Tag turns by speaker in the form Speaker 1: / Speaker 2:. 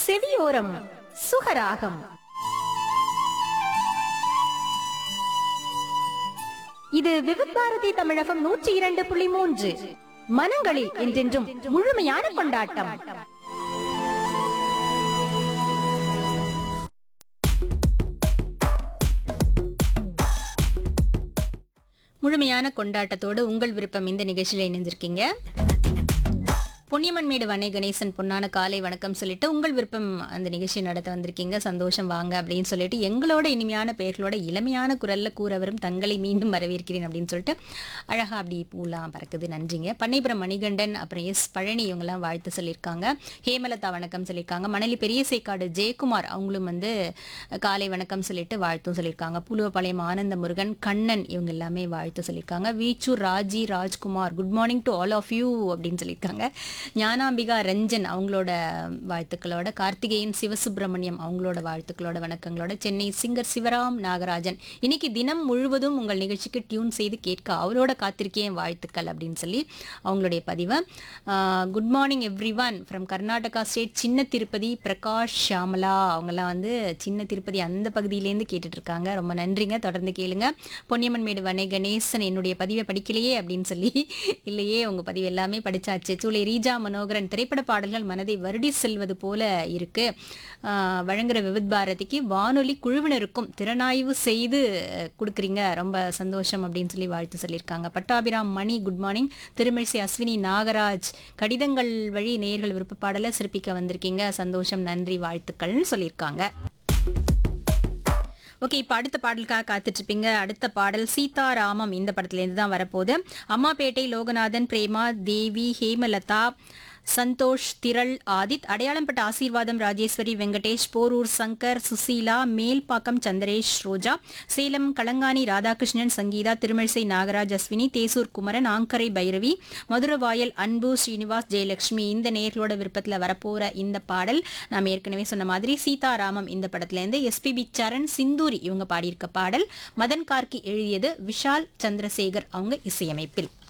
Speaker 1: செவியோரம் சுகராகம் இது விவித்பாரதி தமிழகம் நூற்றி இரண்டு புள்ளி மூன்று மனங்களில் என்றென்றும் முழுமையான கொண்டாட்டம்
Speaker 2: முழுமையான கொண்டாட்டத்தோடு உங்கள் விருப்பம் இந்த நிகழ்ச்சியில் இணைஞ்சிருக்கீங்க பொன்னியம்மன் மேடு வனை கணேசன் பொன்னான காலை வணக்கம் சொல்லிட்டு உங்கள் விருப்பம் அந்த நிகழ்ச்சி நடத்த வந்திருக்கீங்க சந்தோஷம் வாங்க அப்படின்னு சொல்லிட்டு எங்களோட இனிமையான பெயர்களோட இளமையான குரல்ல கூற வரும் தங்களை மீண்டும் வரவேற்கிறேன் அப்படின்னு சொல்லிட்டு அழகா அப்படி பூலாம் பறக்குது நன்றிங்க பண்ணைபுரம் மணிகண்டன் அப்புறம் எஸ் பழனி இவங்கெல்லாம் வாழ்த்து சொல்லியிருக்காங்க ஹேமலதா வணக்கம் சொல்லியிருக்காங்க மணலி பெரிய சேக்காடு ஜெயக்குமார் அவங்களும் வந்து காலை வணக்கம் சொல்லிட்டு வாழ்த்தும் சொல்லியிருக்காங்க புலுவப்பாளையம் ஆனந்த முருகன் கண்ணன் இவங்க எல்லாமே வாழ்த்து சொல்லியிருக்காங்க Veechur Raji Rajkumar good morning to all of you அப்படின்னு சொல்லியிருக்காங்க ஞானாம்பிகா ரஞ்சன் அவங்களோட வாழ்த்துக்களோட கார்த்திகேயன் சிவசுப்பிரமணியம் அவங்களோட வாழ்த்துக்களோட வணக்கங்களோட சென்னை சிங்கர் சிவராம் நாகராஜன் இன்னைக்கு தினம் முழுவதும் உங்கள் நிகழ்ச்சிக்கு டியூன் செய்து கேட்க அவளோட காத்திருக்கேன் வாழ்த்துக்கள் அப்படின்னு சொல்லி அவங்களுடைய பதிவை good morning everyone from Karnataka state சின்ன திருப்பதி பிரகாஷ் ஷாமலா அவங்கெல்லாம் வந்து சின்ன திருப்பதி அந்த பகுதியிலேருந்து கேட்டுட்டு இருக்காங்க ரொம்ப நன்றிங்க தொடர்ந்து கேளுங்க பொன்னியம்மன் மேடு வனை கணேசன் என்னுடைய பதிவை படிக்கலையே அப்படின்னு சொல்லி இல்லையே உங்க பதிவு எல்லாமே படிச்சாச்சு சூளை ரீஜா மனோகரன் திரைப்பட பாடல்கள் மனதை வருடி செல்வது போல இருக்கு ஆஹ் வழங்குற விவித் பாரதிக்கு வானொலி குழுவினருக்கும் திறனாய்வு செய்து அஹ், கொடுக்குறீங்க ரொம்ப சந்தோஷம் அப்படின்னு சொல்லி வாழ்த்து சொல்லியிருக்காங்க பட்டாபிராம் மணி குட் மார்னிங் திருமிழிசை அஸ்வினி நாகராஜ் கடிதங்கள் வழி நேயர்கள் விருப்ப பாடலை சிறப்பிக்க வந்திருக்கீங்க சந்தோஷம் நன்றி வாழ்த்துக்கள்னு சொல்லியிருக்காங்க ஓகே இப்போ அடுத்த பாடலுக்காக காத்துட்டு இருப்பீங்க அடுத்த பாடல் சீதாராமம் இந்த படத்துலேருந்து தான் வரப்போகுது அம்மாப்பேட்டை லோகநாதன் பிரேமா தேவி ஹேமலதா சந்தோஷ் திரள் ஆதித் அடையாளம்பட்ட ஆசீர்வாதம் ராஜேஸ்வரி வெங்கடேஷ் போரூர் சங்கர் சுசீலா மேல்பாக்கம் சந்திரேஷ் ரோஜா சேலம் களங்காணி ராதாகிருஷ்ணன் சங்கீதா திருமிழிசை நாகராஜ் அஸ்வினி தேசூர் குமரன் ஆங்கரை பைரவி மதுரவாயல் அன்பு ஸ்ரீனிவாஸ் ஜெயலட்சுமி இந்த நேர்களோட விருப்பத்தில் வரப்போற இந்த பாடல் நாம் ஏற்கனவே சொன்ன மாதிரி சீதாராமம் இந்த படத்துலேருந்து எஸ்பிபி சரண் சிந்தூரி இவங்க பாடியிருக்க பாடல் மதன் கார்கி எழுதியது விஷால் சந்திரசேகர் அவங்க இசையமைப்பில்